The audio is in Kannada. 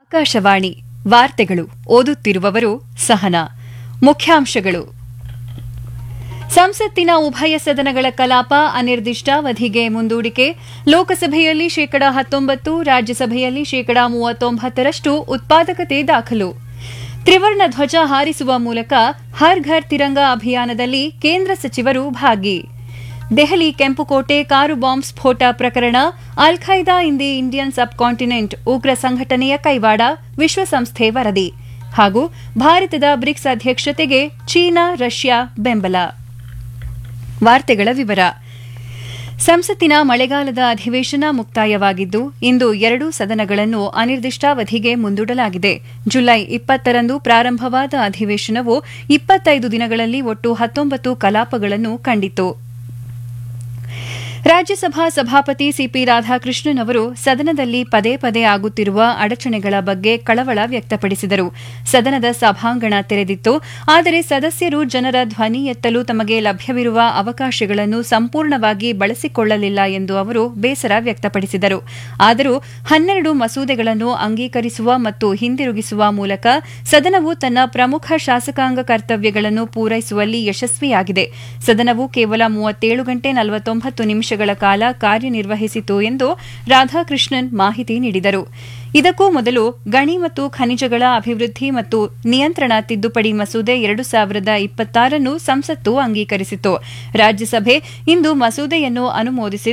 ಆಕಾಶವಾಣಿ ವಾರ್ತೆಗಳು ಓದುತ್ತಿರುವವರು ಸಹನಾ ಮುಖ್ಯಾಂಶಗಳು ಸಂಸತ್ತಿನ ಉಭಯ ಸದನಗಳ ಕಲಾಪ ಅನಿರ್ದಿಷ್ಟಾವಧಿಗೆ ಮುಂದೂಡಿಕೆ ಲೋಕಸಭೆಯಲ್ಲಿ ಶೇಕಡಾ ಹತ್ತೊಂಬತ್ತು ರಾಜ್ಯಸಭೆಯಲ್ಲಿ ಶೇಕಡಾ ಮೂವತ್ತೊಂಬತ್ತರಷ್ಟು ಉತ್ಪಾದಕತೆ ದಾಖಲು ತ್ರಿವರ್ಣ ಧ್ವಜ ಹಾರಿಸುವ ಮೂಲಕ ಹರ್ ಘರ್ ತಿರಂಗ ಅಭಿಯಾನದಲ್ಲಿ ಕೇಂದ್ರ ಸಚಿವರು ಭಾಗಿ ದೆಹಲಿ ಕೆಂಪುಕೋಟೆ ಕಾರು ಬಾಂಬ್ ಸ್ಫೋಟ ಪ್ರಕರಣ al Qaeda in the Indian subcontinent ಉಗ್ರ ಸಂಘಟನೆಯ ಕೈವಾಡ ವಿಶ್ವಸಂಸ್ಥೆ ವರದಿ ಹಾಗೂ ಭಾರತದ ಬ್ರಿಕ್ಸ್ ಅಧ್ಯಕ್ಷತೆಗೆ ಚೀನಾ ರಷ್ಯಾ ಬೆಂಬಲ ವಾರ್ತೆಗಳ ವಿವರ ಸಂಸತ್ತಿನ ಮಳೆಗಾಲದ ಅಧಿವೇಶನ ಮುಕ್ತಾಯವಾಗಿದ್ದು ಇಂದು ಎರಡೂ ಸದನಗಳನ್ನು ಅನಿರ್ದಿಷ್ಟಾವಧಿಗೆ ಮುಂದೂಡಲಾಗಿದೆ ಜುಲೈ ಇಪ್ಪತ್ತರಂದು ಪ್ರಾರಂಭವಾದ ಅಧಿವೇಶನವು ಇಪ್ಪತ್ತೈದು ದಿನಗಳಲ್ಲಿ ಒಟ್ಟು ಹತ್ತೊಂಬತ್ತು ಕಲಾಪಗಳನ್ನು ಕಂಡಿತು ರಾಜ್ಯಸಭಾ ಸಭಾಪತಿ ಸಿಪಿ ರಾಧಾಕೃಷ್ಣನ್ ಅವರು ಸದನದಲ್ಲಿ ಪದೇ ಪದೇ ಆಗುತ್ತಿರುವ ಅಡಚಣೆಗಳ ಬಗ್ಗೆ ಕಳವಳ ವ್ಯಕ್ತಪಡಿಸಿದರು ಸದನದ ಸಭಾಂಗಣ ತೆರೆದಿತ್ತು ಆದರೆ ಸದಸ್ಯರು ಜನರ ಧ್ವನಿ ಎತ್ತಲು ತಮಗೆ ಲಭ್ಯವಿರುವ ಅವಕಾಶಗಳನ್ನು ಸಂಪೂರ್ಣವಾಗಿ ಬಳಸಿಕೊಳ್ಳಲಿಲ್ಲ ಎಂದು ಅವರು ಬೇಸರ ವ್ಯಕ್ತಪಡಿಸಿದರು ಆದರೂ ಹನ್ನೆರಡು ಮಸೂದೆಗಳನ್ನು ಅಂಗೀಕರಿಸುವ ಮತ್ತು ಹಿಂದಿರುಗಿಸುವ ಮೂಲಕ ಸದನವು ತನ್ನ ಪ್ರಮುಖ ಶಾಸಕಾಂಗ ಕರ್ತವ್ಯಗಳನ್ನು ಪೂರೈಸುವಲ್ಲಿ ಯಶಸ್ವಿಯಾಗಿದೆ ಸದನವು ಕೇವಲ ಮೂವತ್ತೇಳು ಗಂಟೆ ನಲವತ್ತೊಂಬತ್ತು ನಿಮಿಷಗಳ ಕಾಲ ಕಾರ್ಯನಿರ್ವಹಿಸಿತು ಎಂದು ರಾಧಾಕೃಷ್ಣನ್ ಮಾಹಿತಿ ನೀಡಿದರು ಇದಕ್ಕೂ ಮೊದಲು ಗಣಿ ಮತ್ತು ಖನಿಜಗಳ ಅಭಿವೃದ್ಧಿ ಮತ್ತು ನಿಯಂತ್ರಣ ತಿದ್ದುಪಡಿ ಮಸೂದೆ ಎರಡು ಸಾವಿರದ ಇಪ್ಪತ್ತಾರನ್ನು ಸಂಸತ್ತು ಅಂಗೀಕರಿಸಿತು ರಾಜ್ಯಸಭೆ ಇಂದು ಮಸೂದೆಯನ್ನು ಅನುಮೋದಿಸಿದ್ದು